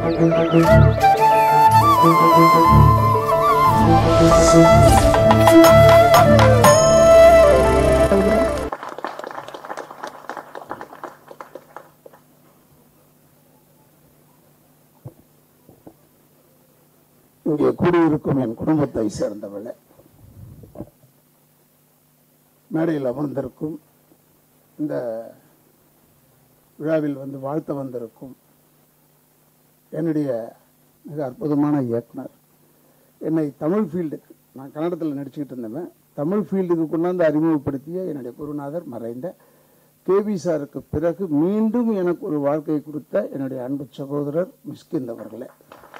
இங்கே குடியிருக்கும் என் குடும்பத்தை சேர்ந்தவளே மேடையில் அமர்ந்திருக்கும் இந்த விழாவில் வந்து வாழ்த்த வந்திருக்கும் என்னுடைய மிக அற்புதமான இயக்குனர் என்னை தமிழ் ஃபீல்டுக்கு நான் கன்னடத்தில் நடிச்சுக்கிட்டு இருந்தவன் தமிழ் ஃபீல்டுக்கு கொண்டாந்து அறிமுகப்படுத்திய என்னுடைய குருநாதர் மறைந்த கேவி சாருக்கு பிறகு மீண்டும் எனக்கு ஒரு வாழ்க்கை கொடுத்த என்னுடைய அன்பு சகோதரர் மிஸ்கிந்த் அவர்களே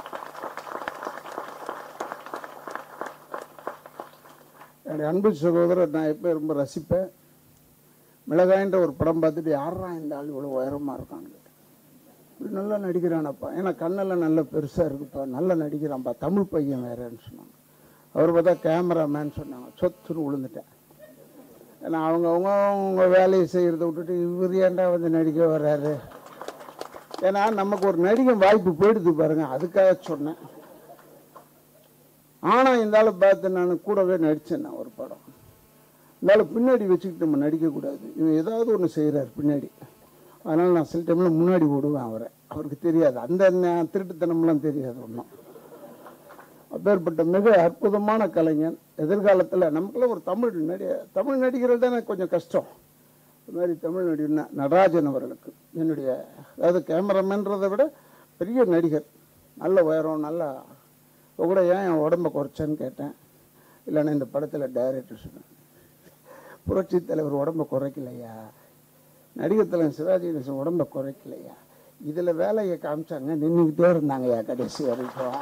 என்னுடைய அன்பு சகோதரர் நான் எப்போ ரொம்ப ரசிப்பேன் மிளகாயின்ற ஒரு படம் பார்த்துட்டு யாரா இந்த ஆள் இவ்வளோ உயரமாக இருக்கான்னு கேட்டேன். இப்படி நல்லா நடிக்கிறானப்பா ஏன்னா கண்ணெல்லாம் நல்ல பெருசாக இருக்குப்பா நல்லா நடிக்கிறான்ப்பா தமிழ் பையன் வேறேன்னு சொன்னாங்க அவர் பார்த்தா கேமராமேன் சொன்னாங்க சொத்துன்னு விழுந்துட்டேன் ஏன்னா அவங்க அவங்க அவங்க வேலையை செய்கிறத விட்டுட்டு இவர் ஏன்டா வந்து நடிக்க வர்றாரு ஏன்னா நமக்கு ஒரு நடிகை வாய்ப்பு போயிடுது பாருங்க அதுக்காக சொன்னேன் ஆனா இந்த ஆளை பார்த்து நான் கூடவே நடிச்சேன் நான் ஒரு படம் இந்த ஆளை பின்னாடி வச்சுக்கிட்டு நம்ம நடிக்கக்கூடாது இவன் ஏதாவது ஒன்று செய்கிறார் பின்னாடி அதனால நான் சில டைம்ல முன்னாடி ஓடுவேன் அவரை அவருக்கு தெரியாது அந்த ந- திருட்டுத்தனம்லாம் தெரியாது ஒன்றும் அப்பேற்பட்ட மிக அற்புதமான கலைஞன் எதிர்காலத்தில் நமக்குள்ள ஒரு தமிழ் நடி தமிழ் நடிகர்கள் தானே கொஞ்சம் கஷ்டம் இது மாதிரி தமிழ் நடிகர் ந- நடராஜன் அவர்களுக்கு என்னுடைய அதாவது கேமராமேன்றதை விட பெரிய நடிகர் நல்ல உயரம் நல்ல இப்போ கூட ஏன் என் உடம்ப குறைச்சேன்னு கேட்டேன் இல்லைன்னா இந்த படத்தில் டைரக்டர் சொன்னேன் புரட்சி தலைவர் உடம்ப குறைக்கலையா நடிகர் தலைவர் சிவாஜி கணேசன் உடம்ப குறைக்கலையா இதில் வேலையை காமிச்சாங்க நின்றுக்கிட்டே இருந்தாங்கய்யா கடைசி வரைக்கும்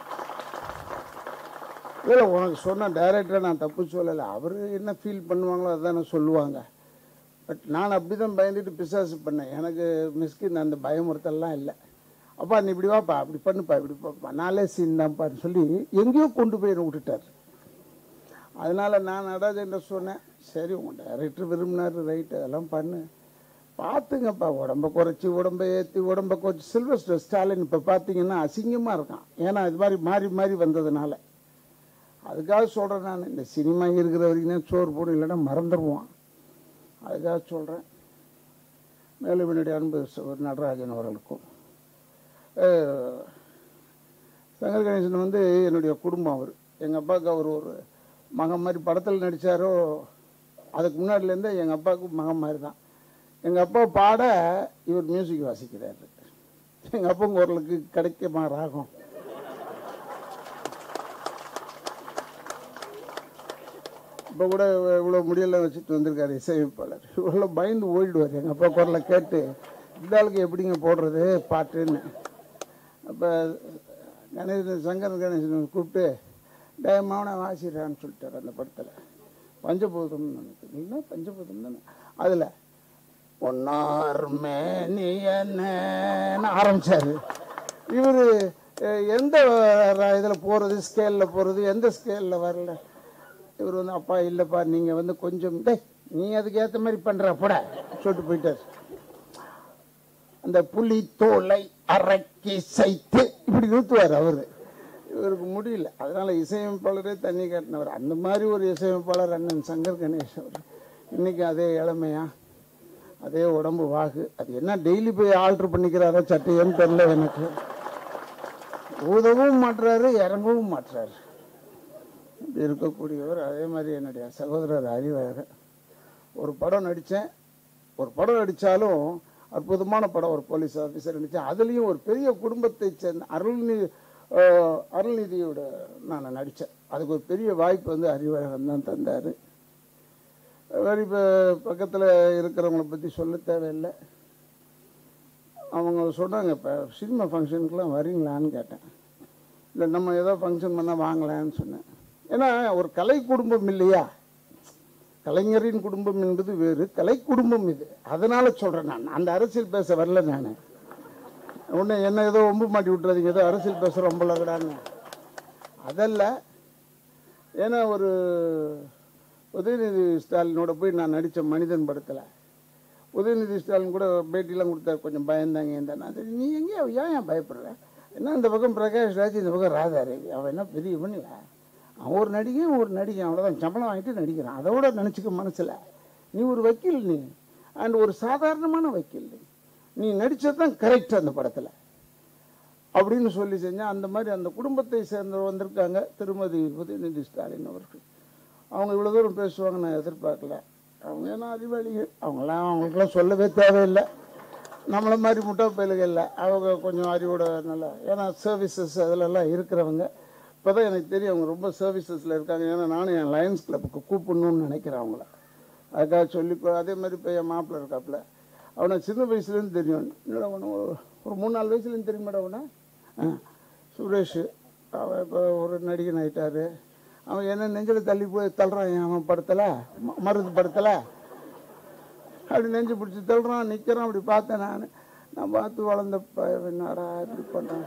இல்லை உனக்கு சொன்ன டைரக்டரை நான் தப்பு சொல்லலை அவர் என்ன ஃபீல் பண்ணுவாங்களோ அதானே சொல்லுவாங்க பட் நான் அப்படி தான் பயந்துட்டு பிசாசு பண்ணேன் எனக்கு மிஸ்கின் அந்த பயமுறுத்தல்லாம் இல்லை அப்பா நீ இப்படி வாப்பா அப்படி பண்ணுப்பா இப்படி பாப்பா நாளே சீன் தான்ப்பான்னு சொல்லி எங்கேயோ கொண்டு போய் என்னை விட்டுட்டார் அதனால நான் நடராஜன் சொன்னேன் சரி உங்க டைரக்டர் விரும்பினார் ரைட் அதெல்லாம் பண்ணு பார்த்துங்கப்பா உடம்ப குறைச்சி உடம்ப ஏற்றி உடம்ப குறைச்சி சில்வஸ்டர் ஸ்டாலின் இப்போ பார்த்தீங்கன்னா அசிங்கமாக இருக்கான் ஏன்னா இது மாதிரி மாறி மாறி வந்ததுனால அதுக்காக சொல்கிறேன் நான் இந்த சினிமா இருக்கிற வரைக்கும் தான் சோறு போடும் இல்லைன்னா மறந்துடுவான் அதுக்காக சொல்கிறேன் மேலும் என்னுடைய அன்பு சகோதரர் நடராஜன் அவர்களுக்கும் அஹ், சங்கர் கணேசன் வந்து என்னுடைய குடும்பம் அவர் எங்கள் அப்பாவுக்கு அவர் ஒரு மகன் மாதிரி படத்தில் நடித்தாரோ அதுக்கு முன்னாடிலேருந்தே எங்கள் அப்பாவுக்கு மகன் மாதிரி தான் எங்கள் அப்பா பாட இவர் மியூசிக் வாசிக்கிறாரு எங்கள் அப்பா குரலுக்கு கிடைக்குமா ராகம் இப்போ கூட இவ்வளோ முடியெல்லாம் வச்சுட்டு வந்திருக்காரு இசையமைப்பாளர் இவ்வளோ பயந்து ஓடிடுவார் எங்கள் அப்பா குரலை கேட்டு இந்த ஆளுக்கு எப்படிங்க போடுறது பாட்டுன்னு அப்போ கணேசன் சங்கர் கணேசன் கூப்பிட்டு டயமாவனை வாசிடுறான்னு சொல்லிட்டார் அந்த படத்தில் பஞ்சபூதம் நினைக்கிறீங்களா பஞ்சபூதம் தானே அதில் ஒன்னார் மேனியன்னு ஆரம்பிச்சாரு இவர் எந்த இதில் போகிறது ஸ்கேலில் போகிறது எந்த ஸ்கேலில் வரல இவர் வந்து அப்பா இல்லைப்பா நீங்கள் வந்து கொஞ்சம் டேய் நீ அதுக்கு ஏற்ற மாதிரி பண்ணுற போட சொல்லிட்டு போயிட்டார் அந்த புலி தோலை அரைக்கி சைத்து இப்படி நிறுத்துவார் அவரு இவருக்கு முடியல அதனால இசையமைப்பாளரே தண்ணி காட்டினவர் அந்த மாதிரி ஒரு இசையமைப்பாளர் அண்ணன் சங்கர் கணேஷ் அவர் இன்னைக்கு அதே இளமையா அதே உடம்பு வாகு அது என்ன டெய்லி போய் ஆல்டர் பண்ணிக்கிறாரோ சட்டையன்னு தெரியல எனக்கு ஊதவும் மாட்டுறாரு இறங்கவும் மாட்டுறாரு இப்படி இருக்கக்கூடியவர் அதே மாதிரி என்னுடைய சகோதரர் அறிவழகர் ஒரு படம் நடித்தேன் ஒரு படம் நடித்தாலும் அற்புதமான படம் ஒரு போலீஸ் ஆஃபீஸர் நடித்தேன் அதுலேயும் ஒரு பெரிய குடும்பத்தை சேர்ந்த அருள்நி அஹ், அருள்நிதியோட நான் நடித்தேன் அதுக்கு ஒரு பெரிய வாய்ப்பு வந்து அறிவழகன் தான் தந்தார் வேறு இப்போ பக்கத்தில் இருக்கிறவங்கள பற்றி சொல்ல தேவையில்லை அவங்க சொன்னாங்க இப்போ சினிமா ஃபங்க்ஷனுக்குலாம் வரீங்களான்னு கேட்டேன் இல்லை நம்ம ஏதோ ஃபங்க்ஷன் பண்ணால் வாங்கலான்னு சொன்னேன் ஏன்னா ஒரு கலை குடும்பம் இல்லையா கலைஞரின் குடும்பம் என்பது வேறு கலை குடும்பம் இது அதனால சொல்கிறேன் நான் அந்த அரசியல் பேச வரல நான் ஒன்று என்ன ஏதோ ஒம்பு மாட்டி விட்டுறாதீங்க ஏதோ அரசியல் பேச ரொம்பலகடான்னு அதல்ல ஏன்னா ஒரு உதயநிதி ஸ்டாலினோட போய் நான் நடித்த மனிதன் படத்தில் உதயநிதி ஸ்டாலின் கூட பேட்டிலாம் கொடுத்தாரு கொஞ்சம் பயந்தாங்க இருந்தா நான் சரி, நீ எங்கேயா ஏன் ஏன் பயப்படுற என்ன இந்த பக்கம் பிரகாஷ் ராஜ் இந்த பக்கம் ராதாரவி அவன் என்ன பெரிய பண்ணியா அவன் ஒரு நடிகை ஒரு நடிகை அவ்வளோதான் சம்பளம் வாங்கிட்டு நடிக்கிறான் அதோட நினச்சிக்க மனசில் நீ ஒரு வக்கீல் நீ அண்ட் ஒரு சாதாரணமான வக்கீல் நீ நீ நடிச்சது தான் கரெக்ட் அந்த படத்தில் அப்படின்னு சொல்லி செஞ்சேன் அந்த மாதிரி அந்த குடும்பத்தை சேர்ந்தவர் வந்திருக்காங்க திருமதி உதயநிதி ஸ்டாலின் அவர்கள் அவங்க இவ்வளோ தூரம் பேசுவாங்க நான் எதிர்பார்க்கல அவங்க ஏன்னா அறிவாளிகள் அவங்களாம் அவங்களுக்குலாம் சொல்லவே தேவையில்லை நம்மளை மாதிரி முட்டை பயிலுகள் இல்லை அவங்க கொஞ்சம் அறிவோட நல்லா ஏன்னா சர்வீசஸ் அதிலெல்லாம் இருக்கிறவங்க இப்போ தான் எனக்கு தெரியும் அவங்க ரொம்ப சர்வீசஸில் இருக்காங்க ஏன்னா நானும் என் லயன்ஸ் கிளப்புக்கு கூப்பிடணும்னு நினைக்கிறேன் அவங்கள அதுக்காக சொல்லி கொ- அதே மாதிரி இப்போ என் மாப்பிள்ளை இருக்காப்புல அவனை சின்ன வயசுலேருந்து தெரியும் என்னடா அவனை ஒரு ஒரு மூணு நாலு வயசுலேருந்து தெரியுமாடா அவனை ஆ சுரேஷ் அவன் இப்போ ஒரு நடிகன் ஆயிட்டாரு அவன் என்ன நெஞ்சில் தள்ளி போய் தள்ளுறான் அவன் படத்தில் மருது படத்தில் அப்படி நெஞ்சு பிடிச்சி தள்ளுறான் நிற்கிறான் அப்படி பார்த்தேன் நான் நான் பார்த்து வளர்ந்த பையன் என்னடா இப்படி பண்ணுறான்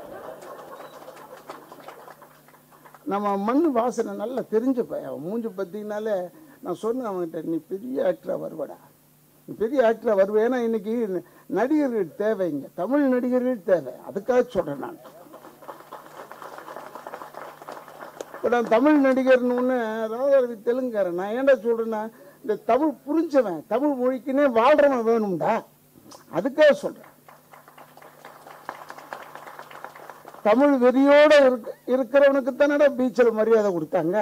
நம்ம மண் வாசனை நல்லா தெரிஞ்ச பையன் அவன் மூஞ்சி பார்த்தீங்கனாலே நான் சொன்னேன் அவன்கிட்ட நீ பெரிய ஆக்டராக வருவடா நீ பெரிய ஆக்டராக வருவ ஏன்னா இன்னைக்கு நடிகர்கள் தேவைங்க தமிழ் நடிகர்கள் தேவை அதுக்காக சொல்கிறேன் நான் இப்போ நான் தமிழ் நடிகர்னு ஒன்று ராதாரவி தெலுங்காரன் நான் ஏன்டா சொல்கிறேன்னா இந்த தமிழ் புரிஞ்சவன் தமிழ் மொழிக்குன்னே வாழ்றவன் வேணும்டா அதுக்காக சொல்கிறேன் தமிழ் வெறியோட இருக்க இருக்கிறவனுக்கு தானடா பீச்சில் மரியாதை கொடுத்தாங்க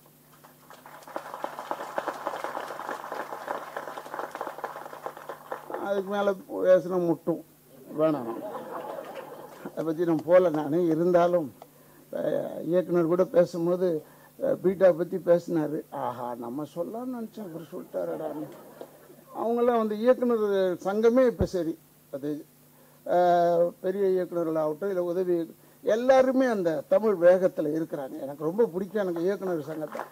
அதுக்கு மேலே பேசினா முட்டும் வேணாம் அதை பற்றி நான் போகல நான் இருந்தாலும் அஹ், இயக்குனர் கூட பேசும்போது அஹ், பீட்டா பற்றி பேசினாரு ஆஹா நம்ம சொல்லலாம்னு நினச்சேன் இவர் சொல்லிட்டாரடான்னு அவங்களாம் வந்து இயக்குனர் சங்கமே இப்போ சரி அது அஹ், பெரிய இயக்குனர்களாகட்டும் இல்லை உதவி இயக்கு- எல்லாருமே அந்த தமிழ் வேகத்தில் இருக்கிறாங்க எனக்கு ரொம்ப பிடிக்கும் எனக்கு இயக்குனர் சங்கத்தை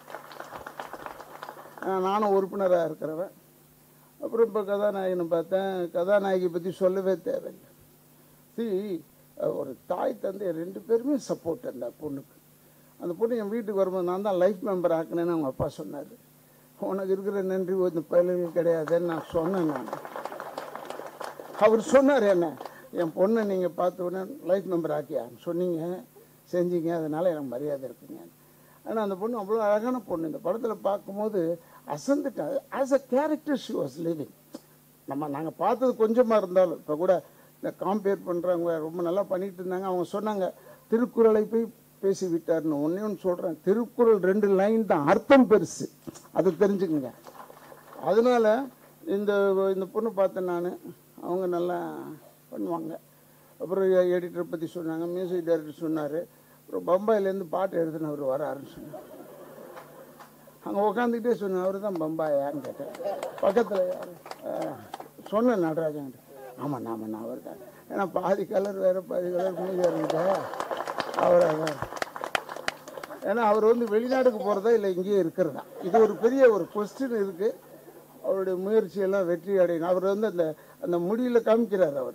அஹ், நானும் உறுப்பினராக இருக்கிறவன் அப்புறம் இப்போ கதாநாயகனை பார்த்தேன் கதாநாயகி பற்றி சொல்லவே தேவையில்லை சி ஒரு தாய் தந்தை ரெண்டு பேருமே சப்போர்ட் அந்த பொண்ணுக்கு அந்த பொண்ணு என் வீட்டுக்கு வரும்போது நான் தான் லைஃப் மெம்பர் ஆக்கினேன்னு அவங்க அப்பா சொன்னார் உனக்கு இருக்கிற நன்றி இந்த பயல்கள் கிடையாதுன்னு நான் சொன்னேன் நான் அவர் சொன்னார் என்ன என் பொண்ணை நீங்கள் பார்த்த உடனே லைஃப் மெம்பர் ஆக்கியா சொன்னீங்க செஞ்சீங்க அதனால எனக்கு மரியாதை இருக்குங்க ஆனால் அந்த பொண்ணு அவ்வளோ அழகான பொண்ணு இந்த படத்தில் பார்க்கும்போது அசந்துட்டேன் as a character she was living நம்ம நாங்கள் பார்த்தது கொஞ்சமாக இருந்தாலும் இப்போ கூட இந்த காம்பேர் பண்ணுறவங்க ரொம்ப நல்லா பண்ணிட்டு இருந்தாங்க அவங்க சொன்னாங்க திருக்குறளை போய் பேசி விட்டார்னு ஒன்றே ஒன்று சொல்கிறேன் திருக்குறள் ரெண்டு லைன் தான் அர்த்தம் பெருசு அதை தெரிஞ்சுக்குங்க அதனால இந்த இந்த பொண்ணு பார்த்தேன் நான் அவங்க நல்லா பண்ணுவாங்க அப்புறம் எடிட்டர் பற்றி சொன்னாங்க மியூசிக் டைரக்டர் சொன்னார் அப்புறம் பம்பாயிலேருந்து பாட்டு எழுதினவர் வராருன்னு சொன்னார் அங்கே உட்காந்துக்கிட்டே சொன்னேன் அவர் தான் பம்பாயான்னு கேட்டேன் பக்கத்தில் யார் சொன்னேன் நடராஜன் ஆமாம் ஆமாண்ணா அவர் தான் ஏன்னா பாதி கலர் வேறு பாதி கலர் மீதி இருந்துட்டா அவர் அவர் ஏன்னா அவர் வந்து வெளிநாடுக்கு போகிறதா இல்லை இங்கேயே இருக்கிறதா இது ஒரு பெரிய ஒரு கொஸ்டின் இருக்குது அவருடைய முயற்சியெல்லாம் வெற்றி அடையணும் அவர் வந்து அந்த அந்த முடியில் காமிக்கிறார் அவர்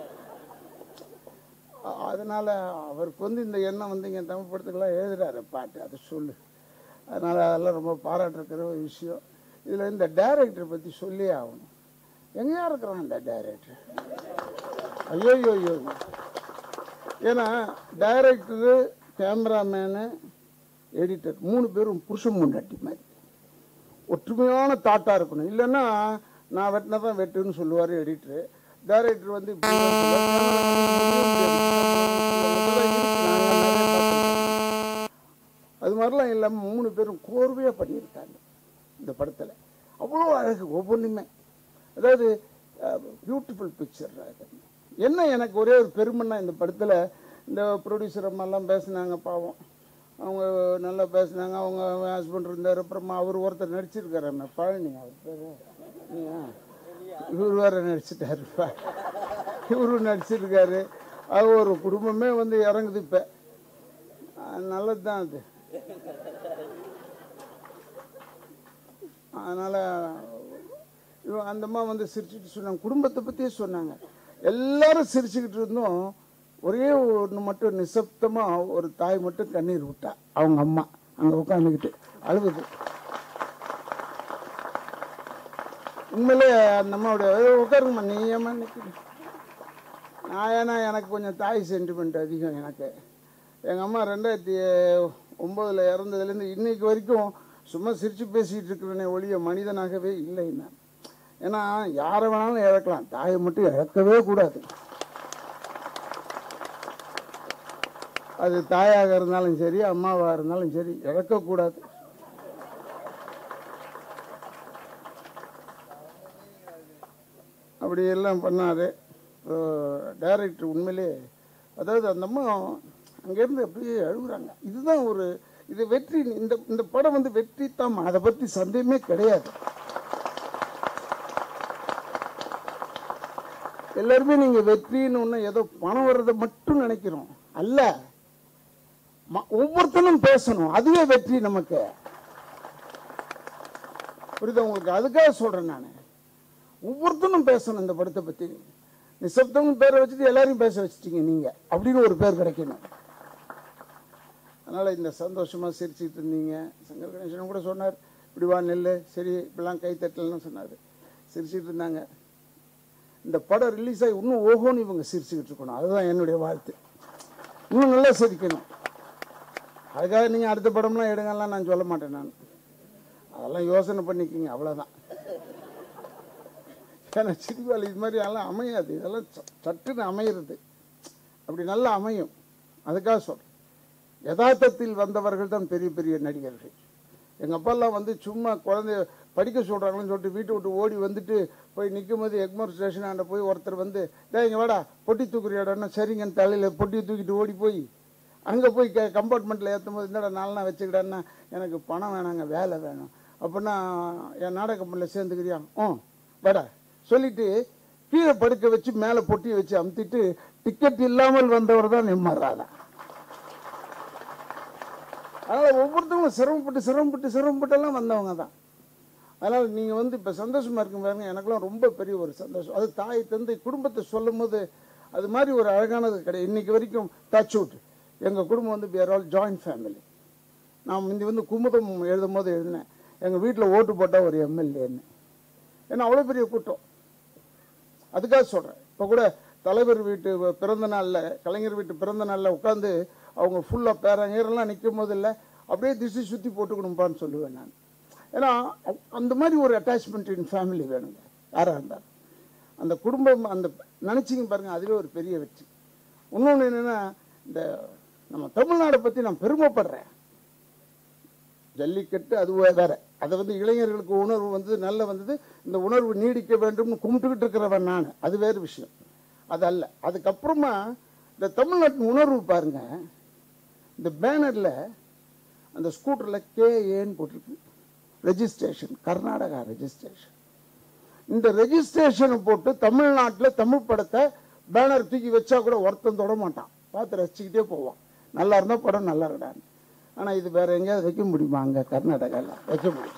அ- அதனால அவருக்கு வந்து இந்த எண்ணம் வந்து இங்கே தமிழ் படத்துக்கெல்லாம் எழுதுறாரு பாட்டு அதை சொல்லு அதனால அதெல்லாம் ரொம்ப பாராட்டுற ஒரு விஷயம் இதில் இந்த டைரக்டர் பற்றி சொல்லி ஆகணும் எங்கேயா இருக்கிறான் இந்த டைரக்டர் ஐயோ ஐயோ ஏன்னா டைரக்டரு கேமராமேனு எடிட்டர் மூணு பேரும் புருஷன் முண்டாட்டி மாதிரி ஒற்றுமையான தாட்டாக இருக்கணும் இல்லைன்னா நான் வெட்டினா தான் வெட்டுன்னு சொல்லுவார் எடிட்டரு டைரக்டர் வந்து இப்படி தான் சொல்லுவார். அது மாதிரிலாம் இல்லாமல் மூணு பேரும் கோர்வையாக பண்ணியிருக்காங்க இந்த படத்தில் அவ்வளோ அழகு ஒவ்வொன்றுமே அதாவது பியூட்டிஃபுல் பிக்சர் என்ன எனக்கு ஒரே ஒரு பெருமைன்னா இந்த படத்தில் இந்த ப்ரொடியூசர் அம்மாலாம் பேசுனாங்க பாவம் அவங்க நல்லா பேசுனாங்க அவங்க ஹஸ்பண்ட் இருந்தார் அப்புறமா அவர் ஒருத்தர் நடிச்சிருக்காரு அண்ணா பழனி அவர் பேர் இவர் வேற நடிச்சிட்டாருப்பா இவரும் நடிச்சிருக்காரு அது ஒரு குடும்பமே வந்து இறங்குது இப்போ நல்லது தான் அது அதனால் இவன் அந்த அம்மா வந்து சிரிச்சுட்டு சொன்னாங்க குடும்பத்தை பற்றியே சொன்னாங்க எல்லாரும் சிரிச்சுக்கிட்டு இருந்தோம் ஒரே ஒன்று மட்டும் நிசப்தமாக ஒரு தாய் மட்டும் கண்ணீர் விட்டா அவங்க அம்மா அங்கே உட்காந்துக்கிட்டு அழுகுது உண்மையிலே அந்த அம்மாவுடைய "ஏய், உட்காருங்கம்மா நீ ஏம்மா நிற்கிறீங்க நான் ஏன்னா எனக்கு கொஞ்சம் தாய் சென்டிமெண்ட் அதிகம் எனக்கு எங்கள் அம்மா ரெண்டாயிரத்தி ஒம்போதில் இறந்ததுலேருந்து இன்னைக்கு வரைக்கும் சும்மா சிரித்து பேசிகிட்டு இருக்கிறனே ஒழிய மனிதனாகவே இல்லை நான் ஏன்னா யாரை வேணாலும் இழக்கலாம் தாயை மட்டும் இழக்கவே கூடாது அது தாயாக இருந்தாலும் சரி அம்மாவாக இருந்தாலும் சரி இழக்கக்கூடாது அப்படி எல்லாம் பண்ணார் டைரக்டர் உண்மையிலே அதாவது அந்த அம்மா அங்கேருந்து அப்படியே அழுகுறாங்க இதுதான் ஒரு இது வெற்றி இந்த இந்த படம் வந்து வெற்றி தான் அதை பற்றி சந்தேகமே கிடையாது எல்லாருமே நீங்க வெற்றின்னு ஒன்று ஏதோ பணம் வர்றதை மட்டும் நினைக்கிறோம் அல்ல ம- ஒவ்வொருத்தனும் பேசணும் அதுவே வெற்றி நமக்கு புரியுதா உங்களுக்கு அதுக்காக சொல்றேன் நான் ஒவ்வொருத்தனும் பேசணும் இந்த படத்தை பத்தி நிசப்தம் பேரை வச்சுட்டு எல்லாரையும் பேச வச்சிட்டீங்க நீங்க அப்படின்னு ஒரு பேர் கிடைக்கணும் அதனால இந்த சந்தோஷமா சிரிச்சிட்டு இருந்தீங்க சங்கர் கணேசன் கூட சொன்னார் இப்படி வா நெல்லு சரி இப்படிலாம் கை தட்டலன்னு சொன்னார் சிரிச்சிட்டு இருந்தாங்க இந்த படம் ரிலீஸ் ஆகி இன்னும் ஓஹோன்னு இவங்க சிரிச்சுக்கிட்டு இருக்கணும் அதுதான் என்னுடைய வாழ்த்து இன்னும் நல்லா சிரிக்கணும் அதுக்காக நீங்கள் அடுத்த படம்லாம் எடுங்கலாம் நான் சொல்ல மாட்டேன் நான் அதெல்லாம் யோசனை பண்ணிக்கிங்க அவ்வளோதான் ஏன்னா சிரிவாள் இது மாதிரி எல்லாம் அமையாது இதெல்லாம் ச- சட்டுன்னு அமையிறது அப்படி நல்லா அமையும் அதுக்காக சொல்கிறேன் யதார்த்தத்தில் வந்தவர்கள் தான் பெரிய பெரிய நடிகர்கள் எங்கள் அப்பாலாம் வந்து சும்மா குழந்தைய படிக்க சொல்கிறாங்கன்னு சொல்லிட்டு வீட்டை விட்டு ஓடி வந்துட்டு போய் நிற்கும் போது எக்மோர் ஸ்டேஷன் ஆண்ட போய் ஒருத்தர் வந்து டேய் இங்கே வாடா பொட்டி தூக்குறியாடான்னா சரிங்கன்னு தலையில் பொட்டியை தூக்கிட்டு ஓடி போய் அங்கே போய் க கம்பார்ட்மெண்ட்டில் ஏற்றும் போது இந்தடா நாலனா வச்சுக்கிடான்னா எனக்கு பணம் வேணாங்க வேலை வேணும் அப்படின்னா என் நாடக கம்பெனியில் சேர்ந்துக்கிறியா ம் வாடா சொல்லிட்டு கீழே படுக்க வச்சு மேலே பொட்டியை வச்சு அமுத்திட்டு டிக்கெட் இல்லாமல் வந்தவர் தான் நிம்மறாதா அதனால ஒவ்வொருத்தவங்களும் சிரமப்பட்டு சிரமப்பட்டு சிரமப்பட்டெல்லாம் வந்தவங்க தான் அதனால நீங்க வந்து இப்ப சந்தோஷமா இருக்கும் பாருங்க எனக்கெல்லாம் ரொம்ப பெரிய ஒரு சந்தோஷம் அது தாய் தந்தை குடும்பத்தை சொல்லும் போது அது மாதிரி ஒரு அழகானது கிடையாது இன்னைக்கு வரைக்கும் டச் அவுட் எங்க குடும்பம் வந்து we are all joint family நான் முந்தி வந்து குமுதம் எழுதும் போது எழுதினேன் எங்க வீட்டில் ஓட்டு போட்டா ஒரு எம்எல்ஏன்னு ஏன்னா அவ்வளோ பெரிய கூட்டம் அதுக்காக சொல்றேன் இப்போ கூட தலைவர் வீட்டு பிறந்த நாள்ல கலைஞர் வீட்டு பிறந்த நாள்ல உட்காந்து அவங்க ஃபுல்லா பேரங்கரெல்லாம் நிற்கும் போது இல்லை அப்படியே திசை சுத்தி போட்டுக்கணும்ப்பான்னு சொல்லுவேன் நான் ஏன்னா அ- அந்த மாதிரி ஒரு அட்டாச்மெண்ட் இன் ஃபேமிலி வேணுங்க யாரா இருந்தாலும் அந்த குடும்பம் அந்த நினைச்சிங்க பாருங்க அதுவே ஒரு பெரிய வெற்றி இன்னொன்று என்னன்னா இந்த நம்ம தமிழ்நாடை பத்தி நான் பெருமைப்படுறேன் ஜல்லிக்கட்டு அது வேற அதை வந்து இளைஞர்களுக்கு உணர்வு வந்து நல்ல வந்தது இந்த உணர்வு நீடிக்க வேண்டும்னு கும்பிட்டுக்கிட்டு இருக்கிறவன் நான் அது வேறு விஷயம் அது அல்ல அதுக்கப்புறமா இந்த தமிழ்நாட்டின் உணர்வு பாருங்க இந்த பேனர்ல அந்த ஸ்கூட்டர்ல கேஏன்னு போட்டிருக்கு ரெஜிஸ்ட்ரேஷன் கர்நாடகா ரெஜிஸ்ட்ரேஷன் இந்த ரெஜிஸ்ட்ரேஷனை போட்டு தமிழ்நாட்டில் தமிழ் படத்தை பேனர் தூக்கி வச்சா கூட ஒருத்தன் தொட மாட்டான் பார்த்து ரசிச்சுக்கிட்டே போவான் நல்லா இருந்தா படம் நல்லா இருடான்னு ஆனா இது வேற எங்கேயாவது வைக்க முடியுமா அங்க கர்நாடகாவில் வைக்க முடியும்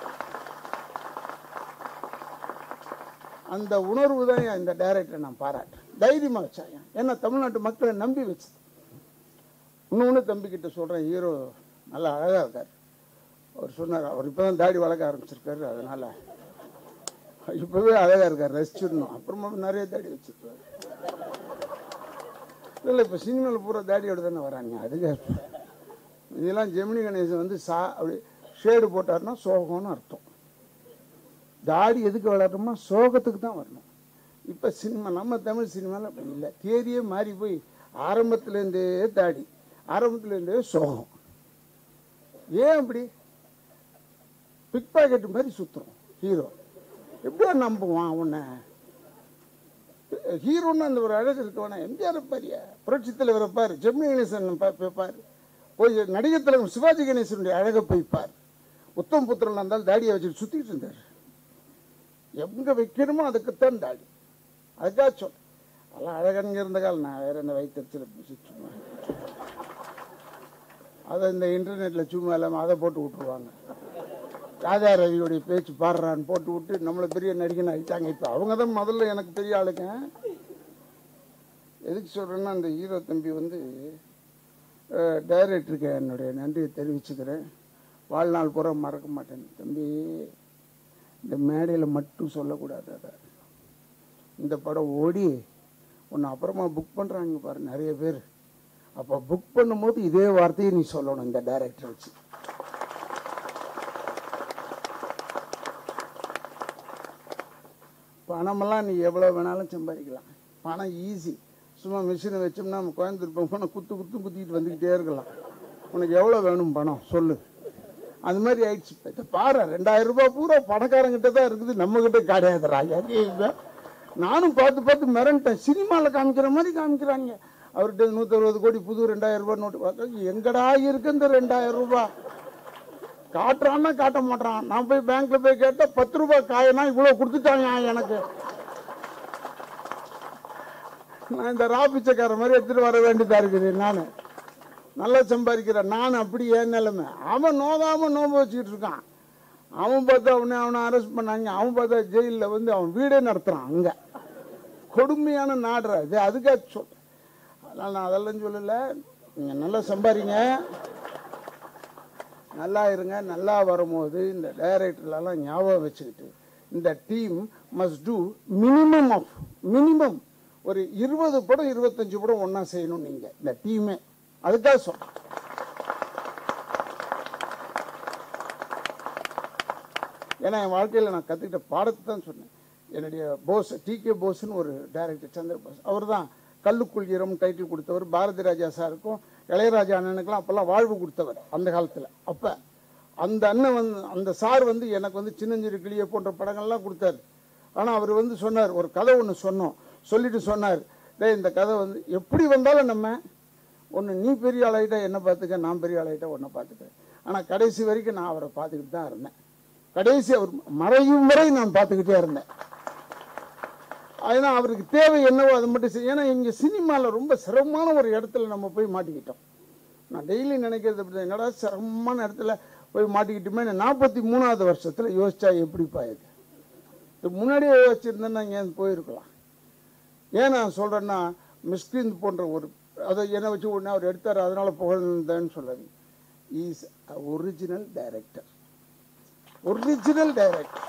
அந்த உணர்வு தான் இந்த டைரக்டரை நான் பாராட்டுறேன் தைரியமா வச்சாங்க ஏன்னா தமிழ்நாட்டு மக்களை நம்பி வச்சு இன்னொன்று தம்பிக்கிட்ட சொல்றேன் ஹீரோ நல்லா அழகா இருக்கார் அவர் சொன்னார் அவர் இப்பதான் தாடி வளர்க்க ஆரம்பிச்சிருக்காரு அதனால இப்பவே அழகா இருக்கார் ரசிச்சிடணும் அப்புறமா நிறைய தாடி வச்சிருக்காரு இல்லை இப்போ சினிமாவில் பூரா தாடியோட தானே வராங்க அதுக்கு இதெல்லாம் ஜெமினி கணேசன் வந்து சா அப்படி ஷேடு போட்டாருன்னா சோகம்னு அர்த்தம் தாடி எதுக்கு வளரணும்னா சோகத்துக்கு தான் வரணும் இப்போ சினிமா நம்ம தமிழ் சினிமாவில் அப்படி இல்லை தேதியே மாறி போய் ஆரம்பத்துலேருந்தே தாடி ஆரம்பத்துலேருந்தே சோகம் ஏன் அப்படி பிக் பாக்கெட் மாதிரி சுத்துறோம் ஹீரோ எப்படியா நம்புவான் உன்னை ஹீரோன்னு அந்த ஒரு அழகு இருக்கவனா எம்ஜிஆர் பாரியா புரட்சி தலைவரை பாரு ஜெமினி கணேசன் பா- பா- பாரு போய் நடிகர் தலைவர் சிவாஜி கணேசனுடைய அழகை போய் பாரு உத்தம் புத்திரன் இருந்தாலும் தாடியை வச்சுட்டு சுத்திட்டு இருந்தார் எங்க வைக்கணுமோ அதுக்குத்தான் தாடி அதுக்காக சொல் அதெல்லாம் அழகங்க இருந்த காலம் நான் வேற என்ன வைத்தறிச்சல சும்மா அதை இந்த இன்டர்நெட்ல சும்மா இல்லாம அதை போட்டு விட்டுருவாங்க ராஜா ரவியுடைய பேச்சு பாடுறான்னு போட்டு விட்டு நம்மளை பெரிய நடிகன் ஆகிட்டாங்க இப்போ அவங்க தான் முதல்ல எனக்கு பெரிய ஆளுங்க எதுக்கு சொல்றேன்னா அந்த ஹீரோ தம்பி வந்து டைரக்டருக்கு என்னுடைய நன்றியை தெரிவிச்சுக்கிறேன் வாழ்நாள் பூரா மறக்க மாட்டேன் தம்பி இந்த மேடையில் மட்டும் சொல்லக்கூடாது அதை இந்த படம் ஓடி உன்னை அப்புறமா புக் பண்ணுறாங்க பாரு நிறைய பேர் அப்போ புக் பண்ணும்போது இதே வார்த்தையை நீ சொல்லணும் இந்த டைரக்டர் வச்சு பணமெல்லாம் நீ எவ்வளோ வேணாலும் சம்பாதிக்கலாம் பணம் ஈஸி சும்மா மிஷினை வச்சோம்னா நம்ம கோயம்புத்தூர் போகணும் குத்து குத்து குத்திட்டு வந்துக்கிட்டே இருக்கலாம் உனக்கு எவ்வளோ வேணும் பணம் சொல்லு அது மாதிரி ஆயிடுச்சு இப்ப இதை பாரு ரெண்டாயிரம் ரூபாய் பூரா பணக்காரங்கிட்ட தான் இருக்குது நம்ம கிட்ட கிடையாதுடா எங்க இவ? நானும் பார்த்து பார்த்து மிரண்டேன் சினிமாவில் காமிக்கிற மாதிரி காமிக்கிறாங்க அவர்கிட்ட நூற்றி அறுபது கோடி புது ரெண்டாயிரம் ரூபாய் நோட்டு பார்த்தா எங்கடா இருக்கு இந்த ரெண்டாயிரம் ரூபாய் காட்டுறான்னா காட்ட மாட்டான் நான் போய் பேங்க்ல போய் கேட்டா பத்து ரூபாய் காயனா இவ்வளவு கொடுத்துட்டாங்க எனக்கு நான் இந்த ரா பிச்சைக்கார மாதிரி எடுத்துட்டு வர வேண்டியதா இருக்குது நான் நல்லா சம்பாதிக்கிறேன் நான் அப்படி ஏன் நிலைமை அவன் நோகாம நோம்பு வச்சுக்கிட்டு இருக்கான் அவன் பார்த்தா அவனை அவனை அரெஸ்ட் பண்ணாங்க அவன் பார்த்தா ஜெயிலில் வந்து அவன் வீடே நடத்துறான் அங்க கொடுமையான நாடுறா இது அதுக்காக சொல் அதனால நான் அதெல்லாம் சொல்லலை நீங்கள் நல்லா சம்பாதிங்க நல்லா இருங்க நல்லா வரும்போது இந்த டைரக்டர்லாம் ஞாபகம் வச்சுக்கிட்டு இந்த team must do minimum of minimum ஒரு இருபது படம் இருபத்தஞ்சு படம் ஒன்றா செய்யணும் நீங்கள் இந்த டீமே அதுக்காக சொல்கிறேன் ஏன்னா என் வாழ்க்கையில் நான் கற்றுக்கிட்ட பாடத்தை தான் சொன்னேன் என்னுடைய போஸ் டி கே போஸ்னு ஒரு டைரக்டர் சந்திர போஸ் அவர் தான் கல்லுக்குள் ஈரம் டைட்டில் கொடுத்தவர் பாரதி ராஜா சாருக்கும் இளையராஜா அண்ணனுக்கெல்லாம் அப்போல்லாம் வாழ்வு கொடுத்தவர் அந்த காலத்தில் அப்போ அந்த அண்ணன் வந்து அந்த சார் வந்து எனக்கு வந்து சின்னஞ்சிறு கிளிய போன்ற படங்கள்லாம் கொடுத்தாரு ஆனால் அவர் வந்து சொன்னார் ஒரு கதை ஒன்று சொன்னோம் சொல்லிட்டு சொன்னார் டேய் இந்த கதை வந்து எப்படி வந்தாலும் நம்ம ஒன்று நீ பெரிய ஆளாயிட்டா என்ன பார்த்துக்க நான் பெரிய ஆளாயிட்டா உன்னை பார்த்துக்க ஆனால் கடைசி வரைக்கும் நான் அவரை பார்த்துக்கிட்டு தான் இருந்தேன் கடைசி அவர் மறையும் வரை நான் பார்த்துக்கிட்டே இருந்தேன் ஏன்னா அவருக்கு தேவை என்னவோ அதை மட்டும் செய்ய ஏன்னா இங்கே சினிமாவில் ரொம்ப சிரமமான ஒரு இடத்துல நம்ம போய் மாட்டிக்கிட்டோம் நான் டெய்லி நினைக்கிறது அப்படி தான். என்னடா சிரமமான இடத்துல போய் மாட்டிக்கிட்டுமே நாற்பத்தி மூணாவது வருஷத்தில் யோசிச்சா எப்படிப்பா இது இது முன்னாடியே யோசிச்சிருந்தேன்னா ஏன் போயிருக்கலாம் ஏன் நான் சொல்கிறேன்னா மிஸ்கின் போன்ற ஒரு அதை என்னை வச்சு உடனே அவர் எடுத்தார் அதனால புகழ்ந்தேன்னு சொல்லாது is original director original director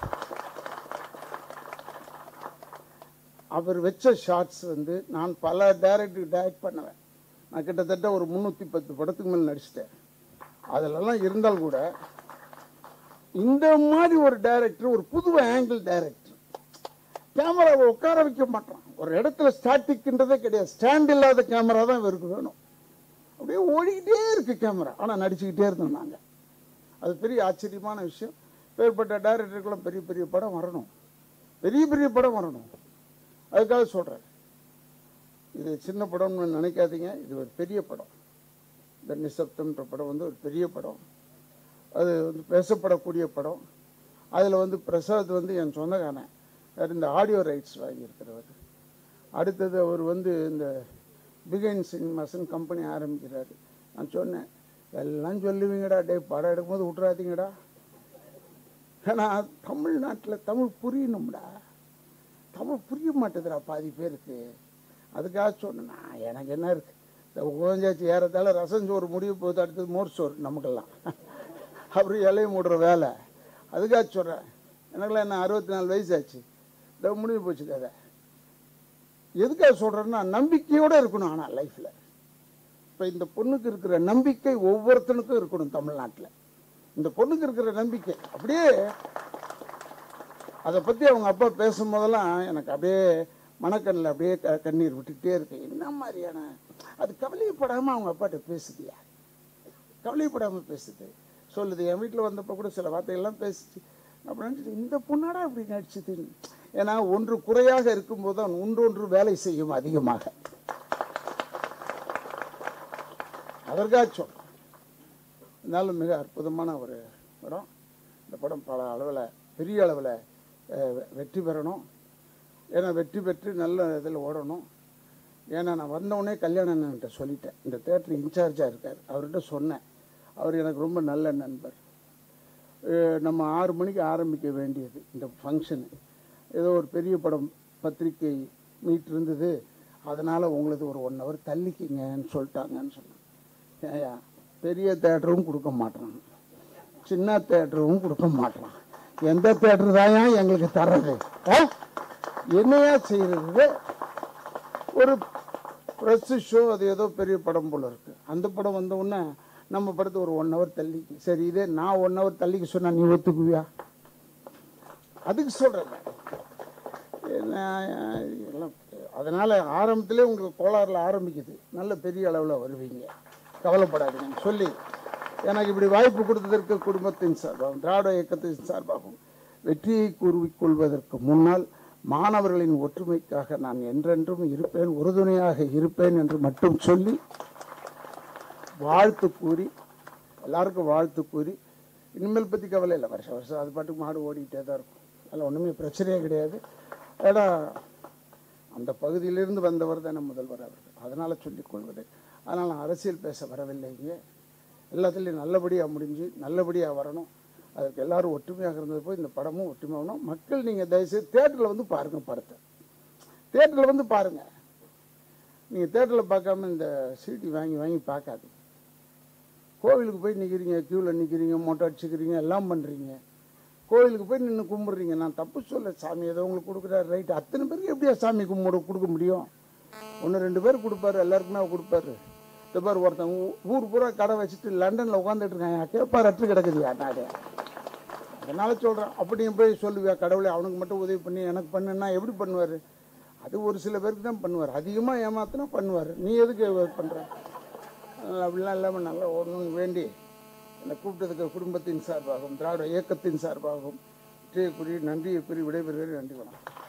அவர் வச்ச ஷார்ட்ஸ் வந்து நான் பல டைரக்டருக்கு டைரக்ட் பண்ணுவேன் நான் கிட்டத்தட்ட ஒரு முந்நூற்றி பத்து படத்துக்கு மேலே நடிச்சிட்டேன் அதிலெல்லாம் இருந்தால் கூட இந்த மாதிரி ஒரு டைரக்டர் ஒரு புது ஆங்கிள் டைரக்டர் கேமராவை உட்கார வைக்க மாட்டான் ஒரு இடத்துல ஸ்டாட்டிக்ன்றதே கிடையாது ஸ்டாண்ட் இல்லாத கேமரா தான் இவருக்கு வேணும் அப்படியே ஓடிக்கிட்டே இருக்கு கேமரா ஆனால் நடிச்சுக்கிட்டே இருந்தோம் நாங்கள் அது பெரிய ஆச்சரியமான விஷயம் பேர்பட்ட டைரக்டருக்கெல்லாம் பெரிய பெரிய படம் வரணும் பெரிய பெரிய படம் வரணும் அதுக்காக சொல்கிறேன் இது சின்ன படம்னு நினைக்காதீங்க இது ஒரு பெரிய படம் இந்த நிசப்தம்ன்ற படம் வந்து ஒரு பெரிய படம் அது வந்து பேசப்படக்கூடிய படம் அதில் வந்து பிரசாத் வந்து என் சொந்தக்காரன் அவர் இந்த ஆடியோ ரைட்ஸ் வாங்கியிருக்கிறவர் அடுத்தது அவர் வந்து இந்த பிகைன் சினிமாஸ்ன்னு கம்பெனி ஆரம்பிக்கிறாரு நான் சொன்னேன் எல்லாம் சொல்லுவீங்கடா டே படம் எடுக்கும்போது விட்றாதீங்கடா ஏன்னா தமிழ்நாட்டில் தமிழ் புரியணும்டா தமிழ் புரிய மாட்டேதுடா பாதி பேருக்கு அதுக்காக சொன்னேன் நான் எனக்கு என்ன இருக்கு இந்த உகஞ்சாச்சு ஏறத்தால ரசம் சோறு முடிய போகுது அடுத்தது மோர் சோறு நமக்கெல்லாம் அப்புறம் இலையை மூடுற வேலை அதுக்காக சொல்கிறேன் எனக்கெல்லாம் என்ன அறுபத்தி நாலு வயசாச்சு இந்த முடிஞ்சு போச்சு கதை எதுக்காக சொல்கிறேன்னா நம்பிக்கையோடு இருக்கணும் ஆனால் லைஃப்பில் இப்போ இந்த பொண்ணுக்கு இருக்கிற நம்பிக்கை ஒவ்வொருத்தனுக்கும் இருக்கணும் தமிழ்நாட்டில் இந்த பொண்ணுக்கு இருக்கிற நம்பிக்கை அப்படியே அதை பற்றி அவங்க அப்பா பேசும்போதெல்லாம் எனக்கு அப்படியே மனக்கண்ணில் அப்படியே க- கண்ணீர் விட்டுக்கிட்டே இருக்கு என்ன மாதிரியான அது கவலைப்படாமல் அவங்க அப்பாட்ட பேசுதியா கவலைப்படாமல் பேசுது சொல்லுது என் வீட்டில் வந்தப்போ கூட சில வார்த்தைகள்லாம் பேசிச்சு அப்படி நினச்சிட்டு இந்த பொண்ணாடா இப்படி நடிச்சதுன்னு ஏன்னா ஒன்று குறையாக இருக்கும்போது தான் ஒன்றொன்று வேலை செய்யும் அதிகமாக அதற்காக சொல்றேன். இருந்தாலும் மிக அற்புதமான ஒரு படம் இந்த படம் பல அளவில் பெரிய அளவில் வெற்றி பெறணும் ஏன்னா வெற்றி பெற்று நல்ல இதில் ஓடணும் ஏன்னா நான் வந்தவுடனே கல்யாணன்ட்ட சொல்லிட்டேன் இந்த தேட்டர் இன்சார்ஜாக இருக்கார் அவர்கிட்ட சொன்னேன் அவர் எனக்கு ரொம்ப நல்ல நண்பர் அஹ் நம்ம ஆறு மணிக்கு ஆரம்பிக்க வேண்டியது இந்த ஃபங்க்ஷனு ஏதோ ஒரு பெரிய படம் பத்திரிக்கை மீட் இருந்தது அதனால் உங்களுக்கு ஒரு ஒன் ஹவர் தள்ளிக்கிங்கன்னு சொல்லிட்டாங்கன்னு சொன்னேன் ஏயா பெரிய தேட்டரும் கொடுக்க மாட்டான் சின்ன தேட்டரும் கொடுக்க மாட்டான் எந்த தேட்டர் தான் எங்களுக்கு தர்றது ஆ? என்னையா செய்யறது ஒரு ப்ரெஸ் ஷோ அது ஏதோ பெரிய படம் போல இருக்கு அந்த படம் வந்த உடனே நம்ம படத்தை ஒரு ஒன் ஹவர் தள்ளிக்கு சரி இதே நான் ஒன் ஹவர் தள்ளிக்க சொன்னா நீ ஒத்துக்குவியா அதுக்கு சொல்றேன் நான். என்ன, எல்லாம் அதனால ஆரம்பத்திலே உங்களுக்கு கோளாறுல ஆரம்பிக்குது நல்ல பெரிய அளவில் வருவீங்க கவலைப்படாதீங்க சொல்லி எனக்கு இப்படி வாய்ப்பு கொடுத்ததற்கு குடும்பத்தின் சார்பாகவும் திராவிட இயக்கத்தின் சார்பாகவும் வெற்றியை கூறிக்கொள்வதற்கு முன்னால் மாணவர்களின் ஒற்றுமைக்காக நான் என்றென்றும் இருப்பேன் உறுதுணையாக இருப்பேன் என்று மட்டும் சொல்லி வாழ்த்து கூறி எல்லாருக்கும் வாழ்த்து கூறி இனிமேல் பற்றி கவலை இல்லை வருஷம் வருஷம் அது பாட்டுக்கு மாடு ஓடிக்கிட்டே தான் இருக்கும் அதில் ஒன்றுமே பிரச்சனையே கிடையாது ஏன்னா அந்த பகுதியிலிருந்து வந்தவர் தானே முதல்வர் அவர்கள் அதனால் சொல்லிக் கொள்வது அதனால் நான் அரசியல் பேச வரவில்லைங்க எல்லாத்துலேயும் நல்லபடியாக முடிஞ்சு நல்லபடியாக வரணும் அதற்கு எல்லாரும் ஒற்றுமையாக இருந்தது போய் இந்த படமும் ஒற்றுமையாகணும் மக்கள் நீங்கள் தயவுசெய்து தேட்டரில் வந்து பாருங்கள் படத்தை தேட்டரில் வந்து பாருங்கள் நீங்கள் தேட்டரில் பார்க்காம இந்த சீட்டி வாங்கி வாங்கி பார்க்காதீங்க கோவிலுக்கு போய் நிற்கிறீங்க க்யூவில் நிற்கிறீங்க மொட்டை அடிச்சுக்கிறீங்க எல்லாம் பண்ணுறீங்க கோவிலுக்கு போய் நின்று கும்பிட்றீங்க நான் தப்பு சொல்ல சாமி ஏதோ உங்களுக்கு கொடுக்குறாரு ரைட்டு அத்தனை பேருக்கு எப்படியா சாமி கும்பிட கொடுக்க முடியும் ஒன்று ரெண்டு பேர் கொடுப்பாரு எல்லாருக்குமே அவர் கொடுப்பாரு இந்த பேர் ஒருத்தன் ஊ- ஊர் பூரா கடை வச்சுட்டு லண்டனில் உட்காந்துட்டு இருக்காங்க கேட்பார் அற்று கிடக்குதுயா நாடு அதனால சொல்கிறேன் அப்படி போய் சொல்லுவியா கடவுளே அவனுக்கு மட்டும் உதவி பண்ணி எனக்கு பண்ணுன்னா எப்படி பண்ணுவார் அது ஒரு சில பேருக்கு தான் பண்ணுவார் அதிகமாக ஏமாத்தினா பண்ணுவார் நீ எதுக்கு பண்ணுற அப்படிலாம் இல்லாமல் நல்லா ஓடணும்னு வேண்டி என்னை கூப்பிட்டதுக்கு குடும்பத்தின் சார்பாகவும் திராவிட இயக்கத்தின் சார்பாகவும் வெற்றியை கூறி நன்றியை கூறி விடைபெறுகிறேன் நன்றி வணக்கம்